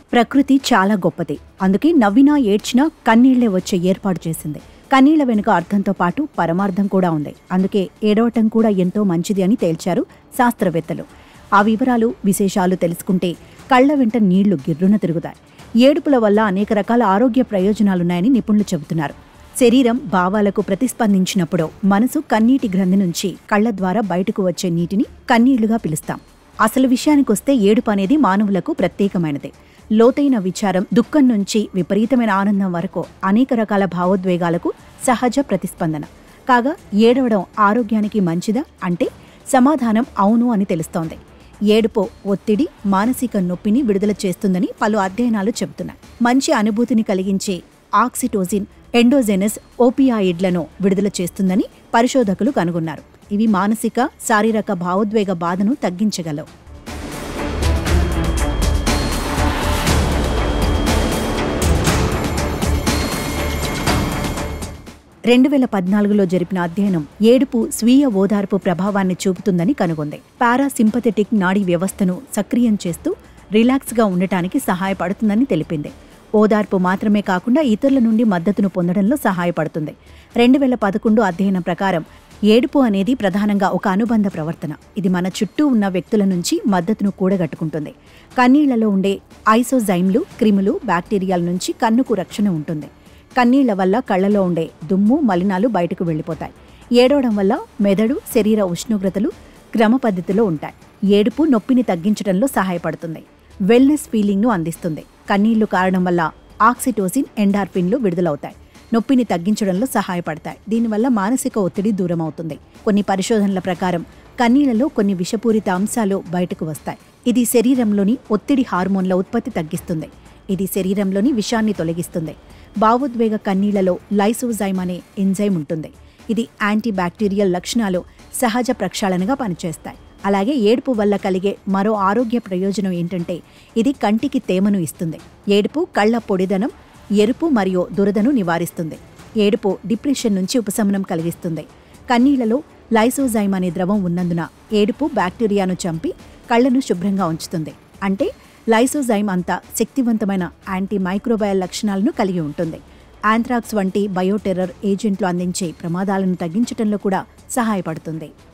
ప్రకృతి చాలా గొప్పది అందుకే నవ్వినా ఏడ్చినా కన్నీళ్లే వచ్చే ఏర్పాటు చేసింది కన్నీళ్ల వెనుక అర్థంతో పాటు పరమార్థం కూడా ఉంది అందుకే ఏడవటం కూడా ఎంతో మంచిది అని తేల్చారు శాస్త్రవేత్తలు ఆ వివరాలు విశేషాలు తెలుసుకుంటే కళ్ల వెంట నీళ్లు గిర్రున తిరుగుతాయి ఏడుపుల వల్ల అనేక రకాల ఆరోగ్య ప్రయోజనాలున్నాయని నిపుణులు చెబుతున్నారు శరీరం భావాలకు ప్రతిస్పందించినప్పుడు మనసు కన్నీటి గ్రంథి నుంచి కళ్ల ద్వారా బయటకు వచ్చే నీటిని కన్నీళ్లుగా పిలుస్తాం అసలు విషయానికొస్తే ఏడుపు అనేది మానవులకు ప్రత్యేకమైనది లోతైన విచారం దుఃఖం నుంచి విపరీతమైన ఆనందం వరకు అనేక రకాల భావోద్వేగాలకు సహజ ప్రతిస్పందన కాగా ఏడవడం ఆరోగ్యానికి మంచిదా అంటే సమాధానం అవును అని తెలుస్తోంది ఏడుపు ఒత్తిడి మానసిక నొప్పిని విడుదల చేస్తుందని పలు అధ్యయనాలు చెబుతున్నాయి మంచి అనుభూతిని కలిగించే ఆక్సిటోజిన్ ఎండోజెనస్ ఓపియాయిడ్లను విడుదల చేస్తుందని పరిశోధకులు కనుగొన్నారు ఇవి మానసిక శారీరక భావోద్వేగ బాధను తగ్గించగలవు రెండు వేల పద్నాలుగులో జరిపిన అధ్యయనం ఏడుపు స్వీయ ఓదార్పు ప్రభావాన్ని చూపుతుందని కనుగొంది పారాసింపథెటిక్ నాడీ వ్యవస్థను సక్రియం చేస్తూ రిలాక్స్గా ఉండటానికి సహాయపడుతుందని తెలిపింది ఓదార్పు మాత్రమే కాకుండా ఇతరుల నుండి మద్దతును పొందడంలో సహాయపడుతుంది రెండు వేల పదకొండు అధ్యయనం ప్రకారం ఏడుపు అనేది ప్రధానంగా ఒక అనుబంధ ప్రవర్తన ఇది మన చుట్టూ ఉన్న వ్యక్తుల నుంచి మద్దతును కూడగట్టుకుంటుంది కన్నీళ్లలో ఉండే ఐసోజైమ్లు క్రిములు బ్యాక్టీరియాల నుంచి కన్నుకు రక్షణ ఉంటుంది కన్నీళ్ల వల్ల కళ్లలో ఉండే దుమ్ము మలినాలు బయటకు వెళ్ళిపోతాయి ఏడవడం వల్ల మెదడు శరీర ఉష్ణోగ్రతలు క్రమ పద్ధతిలో ఉంటాయి ఏడుపు నొప్పిని తగ్గించడంలో సహాయపడుతుంది వెల్నెస్ ఫీలింగ్ను అందిస్తుంది కన్నీళ్లు కారడం వల్ల ఆక్సిటోసిన్ ఎండార్ఫిన్లు విడుదలవుతాయి నొప్పిని తగ్గించడంలో సహాయపడతాయి దీనివల్ల మానసిక ఒత్తిడి దూరం అవుతుంది కొన్ని పరిశోధనల ప్రకారం కన్నీళ్లలో కొన్ని విషపూరిత అంశాలు బయటకు వస్తాయి ఇది శరీరంలోని ఒత్తిడి హార్మోన్ల ఉత్పత్తి తగ్గిస్తుంది ఇది శరీరంలోని విషాన్ని తొలగిస్తుంది భావోద్వేగ కన్నీళ్లలో లైసోజైమ్ అనే ఎంజైమ్ ఉంటుంది ఇది యాంటీ బ్యాక్టీరియల్ లక్షణాలు సహజ ప్రక్షాళనగా పనిచేస్తాయి అలాగే ఏడుపు వల్ల కలిగే మరో ఆరోగ్య ప్రయోజనం ఏంటంటే ఇది కంటికి తేమను ఇస్తుంది ఏడుపు కళ్ళ పొడిదనం ఎరుపు మరియు దురదను నివారిస్తుంది ఏడుపు డిప్రెషన్ నుంచి ఉపశమనం కలిగిస్తుంది కన్నీళ్లలో లైసోజైమ్ అనే ద్రవం ఉన్నందున ఏడుపు బ్యాక్టీరియాను చంపి కళ్లను శుభ్రంగా ఉంచుతుంది అంటే లైసోజైమ్ అంత శక్తివంతమైన యాంటీ మైక్రోబయల్ లక్షణాలను కలిగి ఉంటుంది యాంథ్రాక్స్ వంటి బయోటెర్రర్ ఏజెంట్లు అందించే ప్రమాదాలను తగ్గించడంలో కూడా సహాయపడుతుంది